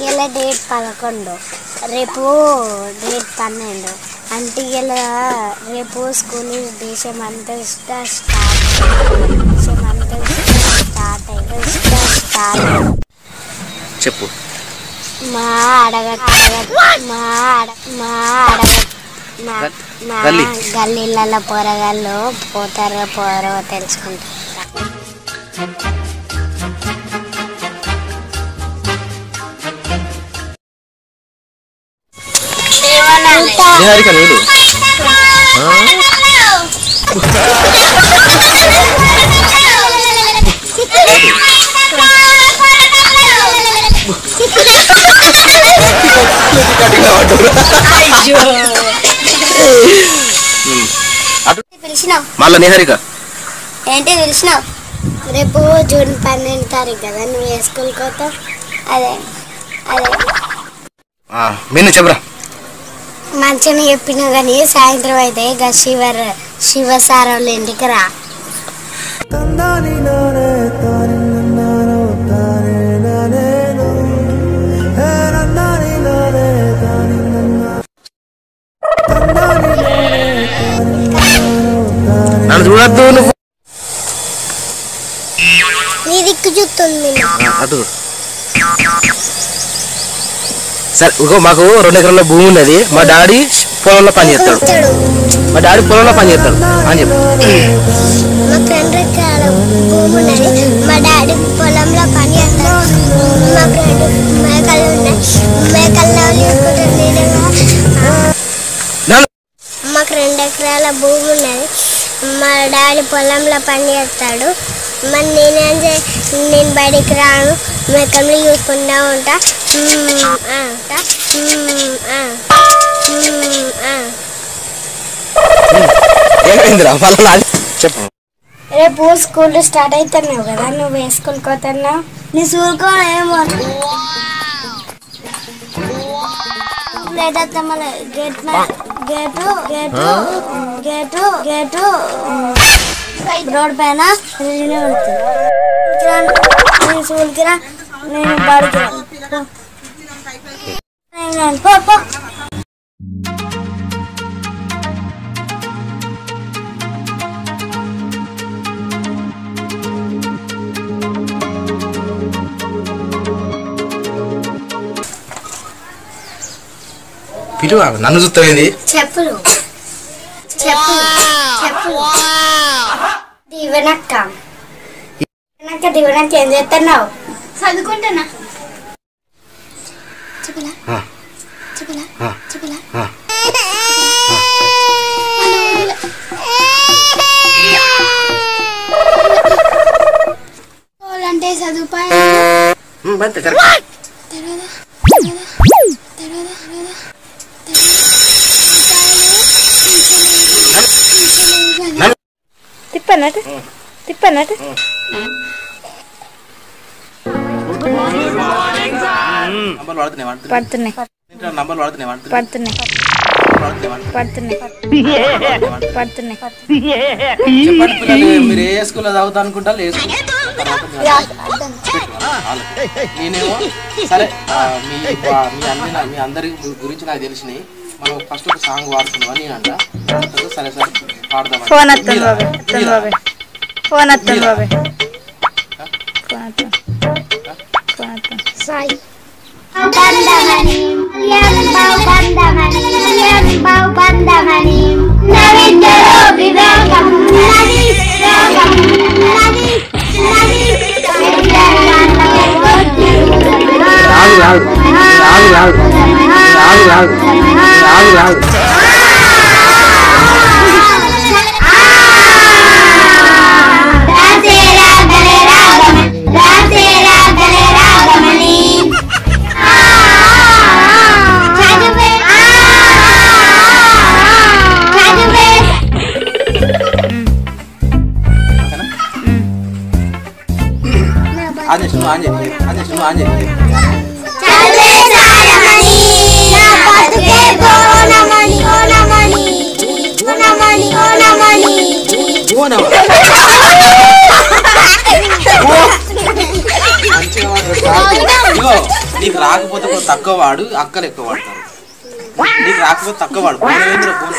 ఇలా డేట్ పదకొండు రేపు డేట్ పన్నెండు అంటే ఇలా రేపు స్కూల్ దేశం అంతా స్టార్ట్ దేశం అంతా స్టార్ట్ అయ్యి స్టార్ట్ చెప్పు మా అడగ అడగ మా అడ మా అడగ మా మా గల్లీ. గల్లీలలో పోరగాళ్ళు పోతారో పోరో తెలుసుకుంటారు నిహారిక నీళ్ళు పిలిచినావు మళ్ళా నిహారిక ఏంటి పిలిచినావు రేపు జూన్ పన్నెండు తారీఖు కదా నువ్వు ఏ స్కూల్కి పోతావు అదే అదే ఆ, మిన్ను చెప్పరా మంచిగా చెప్పినా కానీ సాయంత్రం అయితే ఇక శివర్ శివ సార్ వాళ్ళ ఇంటికి రా నన్ను చూడద్దు నువ్వు నీ దిక్కు చూస్తుంది ఆ, అటు చూడు. సరే ఇగో మాకు రెండు ఎకరాల భూమి ఉన్నది మా డాడీ పొలంలో పని చేస్తాడు కూర్చోడు మా డాడీ పొలంలో పని చేస్తాడు అని చెప్పు మా ఫ్రెండ్ ఎకరాల భూమి ఉన్నది మా డాడీ పొలంలో పని చేస్తాడు మా ఫ్రెండ్ మేకలు ఉన్నాయి మేకల్లో లేకుంటే నేనేమో నన్ను మాకు రెండు ఎకరాల భూమి ఉన్నది మా డాడీ పొలంలో పని చేస్తాడు మరి నేనేం చే నేను బయటికి రాను మేకలు చూసుకుంటా ఉంటా మ్మ్, ఆ, ఉంటా. మ్మ్, ఆ, మ్మ్, ఆ. ఏమైందిరా మళ్ళీ నాది చెప్పు రేపు స్కూల్ స్టార్ట్ అవుతున్నావు కదా నువ్వు ఏ స్కూల్కి పోతున్నావు నీ స్కూల్ కూడా ఏమో లేదా మళ్ళీ gate gate gate gate gate road పైన రిలీనే ఉంటుంది నేను స్కూల్కి రా నేను బడికి రా పో. నేను రాను. పో పో పిలువ నన్ను చూస్తావేంది చెప్పులు చెప్పులు చెప్పులు దివనక్క దివనక్క దివనక్క ఏం చేస్తున్నావు చదువుకుంటున్నా చెప్పులా ఆ. చెప్పులా ఆ. చెప్పులా ఆ. అంటే చదువుపాయ ఉమ్, బంతే, కరెక్ట్. నన్ను- తిప్పన్నట్టు తిప్పన్నట్టు నంబర్లు వాడుతున్నాయి, వాడుతున్నాయి. పడుతున్నాయి ఇంట్లో నంబర్లు వాడుతున్నాయి, వాడుతున్నాయి. పడుతున్నాయి వాడుతున్నాయి, వాడుతున్నాయి. పడుతున్నాయి పడుతున్నాయి చెప్పండి పిల్లలు మీరు ఏ స్కూల్లో చదువుతా అనుకుంటారు ఏ స్కూల్ తర్వాత మీరు వాళ్ళకి. నేనేమో సరే ఆ, మీ వా- మీ అన్ని నా- మీ అందరి గు- గురించి నాకు తెలిసినాయి మనం ఫస్ట్ ఒక సాంగ్ వాడుతున్నామని నేను అంట తర్వాత సరే సరే పాడదాం ఫోన్ వస్తుంది బాబే వస్తుంది బాబే ఫోన్ వస్తుంది బాబే ఫోన్ వస్తుంది ఫోన్ వస్తుంది సాయి బందమని ఎంబౌ బందమని ఎంబౌ బందమని నవిద్దరో వివేకం నది వివేకం నది నది రాదు రాదు రాదు రాదు రాదు రాదు రాదు రాదు రాసేరా గలే రాగమ రాసేరా గలే రాగమని చదువే చదువే ఆంజనేయ నువ్వు ఆంజనేయ ఆంజనేయ నువ్వు ఆంజనేయ చదువే సారమణి నా బతుకే బోనమణి బోనమణి బోనమణి బోనమణి ఓనవా మంచిగా మాట్లాడు. ఇగో నీకు రాకపోతే కొంచెం తక్కువ వాడు అక్కలు ఎక్కువ వాడతారు నీకు రాకపోతే తక్కువ వాడు పోనీ ఏందిరా పోనీ.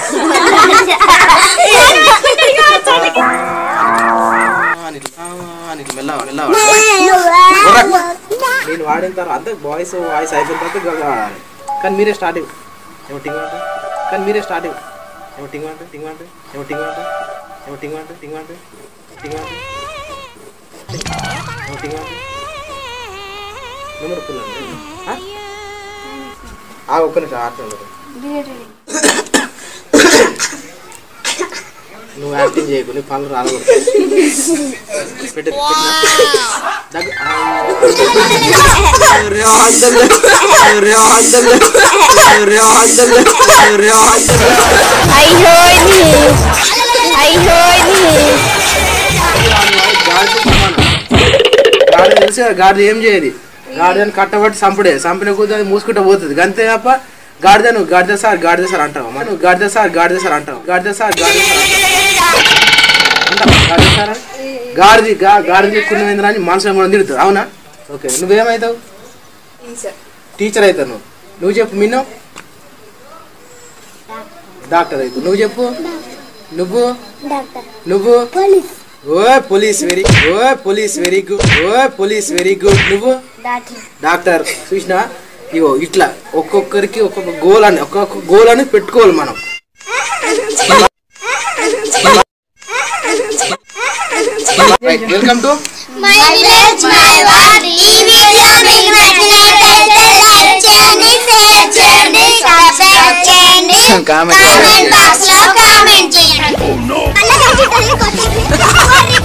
ఆ, అని ఇట్లా, ఆ, అని ఇట్లా మెల్లగా మెల్లగా వాడు. ఒర్రక్. నేను వాడిన తర్వాత అంతా బాయ్స్ వాయిస్ అయిపోయిన తర్వాత గంగ వాడాలి కానీ మీరే స్టార్టింగ్ ఏమో టింగ్ అంటే కానీ మీరే స్టార్టింగ్ ఏమో టింగ్ అంటే టింగ్ అంటే ఏమో టింగ్ అంటే ఏమో టింగ్ అంటే టింగ్ అంటే టింగ్ అంటే ఏమో టింగ్ అంటే నెంబర్ పుల్లండి ఆ ఒక్క నిమిషం ఆడుతుంది నువ్వు యాక్టింగ్ చేయకు నీ పనులు రాలకూడదు పెట్టు దగ్గ అరే అందం అరే అందం అరే అందం అరే అందం అయ్యో ఇది అయ్యో ఇది గాడి తెలిసి గాడి ఏం చేయదు గాడిదని కట్టబట్టి సంపుడే సంపిన కొద్ది అది మూసుకుంటూ పోతుంది అంతే తప్ప గాడిదను గాడిద సార్ గాడిద సార్ అంటావు మనం గాడిద సార్ గాడిద సార్ అంటావు గాడిద సార్ గాడిద సార్ అంటావు అంటావా? గాడిద సార్ అని? గాడిది గా గాడిది ఎక్కువ అని మనసు కూడా తిడుతుంది అవునా ఓకే నువ్వేమవుతావు టీచర్ అవుతావు నువ్వు నువ్వు చెప్పు మిన్ను డాక్టర్ అవుతావు నువ్వు చెప్పు నువ్వు డాక్టర్ నువ్వు పోలీస్ ఓ పోలీస్ వెరీ ఓ పోలీస్ వెరీ గుడ్ ఓ పోలీస్ వెరీ గుడ్ నువ్వు డాక్టర్ డాక్టర్ చూసినా ఇగో ఇట్లా ఒక్కొక్కరికి ఒక్కొక్క గోల్ అని ఒక్కొక్క గోల్ అని పెట్టుకోవాలి మనం welcome to my village my war ఈ వీడియో మీకు నచ్చినట్లయితే లైక్ చేయండి షేర్ చేయండి సబ్స్క్రైబ్ చేయండి Comment కామెంట్ బాక్స్ లో కామెంట్ చేయండి